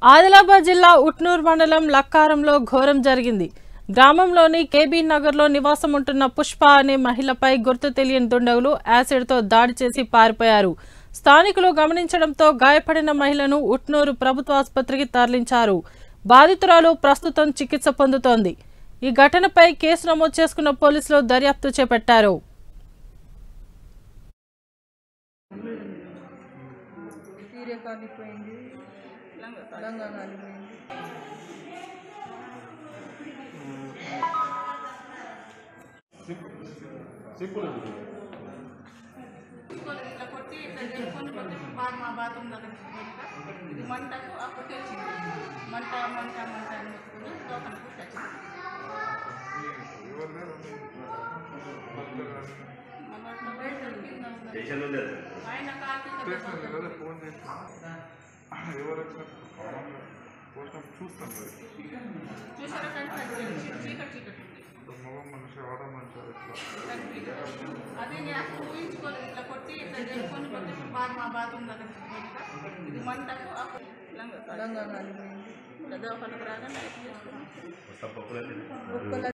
ఆదిలాబాద్ జిల్లా ఉట్నూర్ మండలం లక్కారంలో ఘోరం జరిగింది గ్రామంలోని కేబీ నగర్లో నివాసం ఉంటున్న పుష్ప అనే మహిళపై గుర్తు తెలియని దుండగులు యాసిడ్తో దాడి చేసి పారిపోయారు స్థానికులు గమనించడంతో గాయపడిన మహిళను ఉట్నూరు ప్రభుత్వ ఆసుపత్రికి తరలించారు బాధితురాలు ప్రస్తుతం చికిత్స పొందుతోంది ఈ ఘటనపై కేసు నమోదు చేసుకున్న పోలీసులు దర్యాప్తు చేపట్టారు సీరే కాలిపోయింది లంగా కాలిపోయింది ఇట్లా కొట్టి ఇట్లా జరుపుకొని పోతే బాగా మా బాత్రూమ్ దగ్గర ఇది మంటకు ఆ కొట్టి వచ్చింది మంట మంట మంట అని మొత్తుకుని లోపలికి కొట్టి వచ్చింది మళ్ళీ అట్లా బయట కింద ఉన్నది. ఆయన కాలు కింద పెట్టాలి. ఫోన్ చేస్తాను ఎవరు వచ్చిన పోస్ట్ చూస్తాం మరి చూసారా కంటే అది చీ- చీకటి చీకటి ఉంది మగ మనిషి ఆడ మనిషి ఎట్లా కనిపించదు. అదే నేను అసలు ఊహించుకోలేదు ఇట్లా కొట్టి ఇట్లా జరుపుకొని పోతే బాగా మా బాత్రూమ్ దగ్గర ఇది మంటకు ఆ కొట్టి లంగా కాలి. లంగా కాలిపోయింది పెద్ద ఒకరికి రాగా లైట్ చేసుకున్నాం ఒక్కల